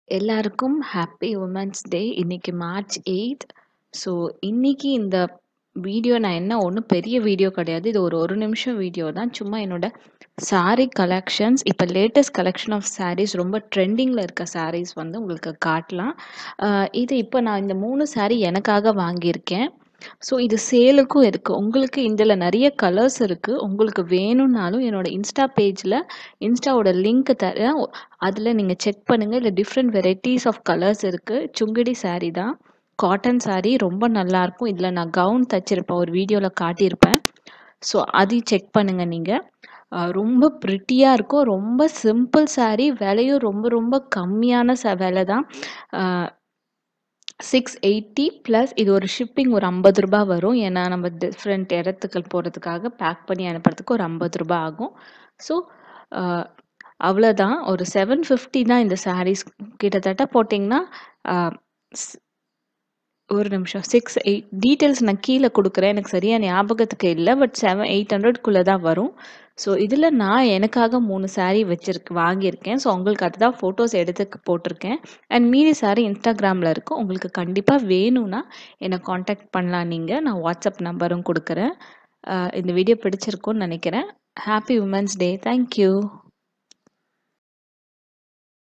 எல்லாருக்கும் happy women's டே. இன்னைக்கு March 8. So, இன்னைக்கு இந்த வீடியோ நான் என்ன ஒண்ணும் பெரிய வீடியோ கிடையாது. இது ஒரு 1 நிமிஷம் வீடியோ தான். சும்மா என்னோட சாரி கலெக்ஷன்ஸ் இப்ப லேட்டஸ்ட் கலெக்ஷன் ஆஃப் சாரீஸ் ரொம்ப ட்ரெண்டிங்ல இருக்க சாரீஸ் வந்து உங்களுக்கு காட்டலாம். அ இது இப்ப நான் இந்த 3 சாரி எனக்காக வாங்கியிருக்கேன். ஸோ, இது சேலுக்கும் இருக்கு. உங்களுக்கு இதுல நெறைய கலர்ஸ் இருக்கு. உங்களுக்கு வேணும்னாலும் என்னோட இன்ஸ்டா பேஜ்ல இன்ஸ்டாவோட லிங்க் தரேன். அதுல நீங்க செக் பண்ணுங்க. இதுல டிஃபரெண்ட் வெரைட்டீஸ் ஆஃப் கலர்ஸ் இருக்கு. சுங்கிடி சாரி தான். காட்டன் சாரி ரொம்ப நல்லாருக்கும். இதுல நான் கவுன் தச்சிருப்பேன். ஒரு வீடியோல காட்டியிருப்பேன். ஸோ, அதையும் செக் பண்ணுங்க நீங்க. அ ரொம்ப பிரிட்டியா இருக்கும். ரொம்ப சிம்பிள் சாரி. விலையும் ரொம்ப ரொம்ப கம்மியான ச விலை தான். அ 680 பிளஸ் இது ஒரு ஷிப்பிங் ஒரு ரூ. 50 வரும். ஏன்னா நம்ம டிஃபரெண்ட் இடத்துக்கு போறதுக்காக பேக் பண்ணி அனுப்புறதுக்கு ஒரு ரூ. 50 ஆகும். ஸோ, அ அவ்வளோதான். ஒரு 750 தான் இந்த சாரீஸ். கிட்டத்தட்ட போட்டீங்கன்னா, அ ஸ் ஒரு நிமிஷம் 6, 8 டீட்டெயில்ஸ் நான் கீழ குடுக்குறேன். எனக்கு சரியா ஞாபகத்துக்கு இல்ல. பட் 7, 800க்குள்ள தான் வரும். ஸோ, இதுல நான் எனக்காக 3 சாரி வச்சிருக்கு வாங்கியிருக்கேன். ஸோ, உங்களுக்கு அதுதான் ஃபோட்டோஸ் எடுத்து போட்டிருக்கேன். அண்ட் மீதி சாரி இன்ஸ்டாகிராம்ல இருக்கு. உங்களுக்கு கண்டிப்பா வேணும்னா என்ன கான்டாக்ட் பண்ணலாம் நீங்க. நான் வாட்ஸ்அப் நம்பரும் குடுக்குறேன். அ இந்த வீடியோ பிடிச்சிருக்கும்னு நெனைக்கிறேன். Happy women's day. Thank you.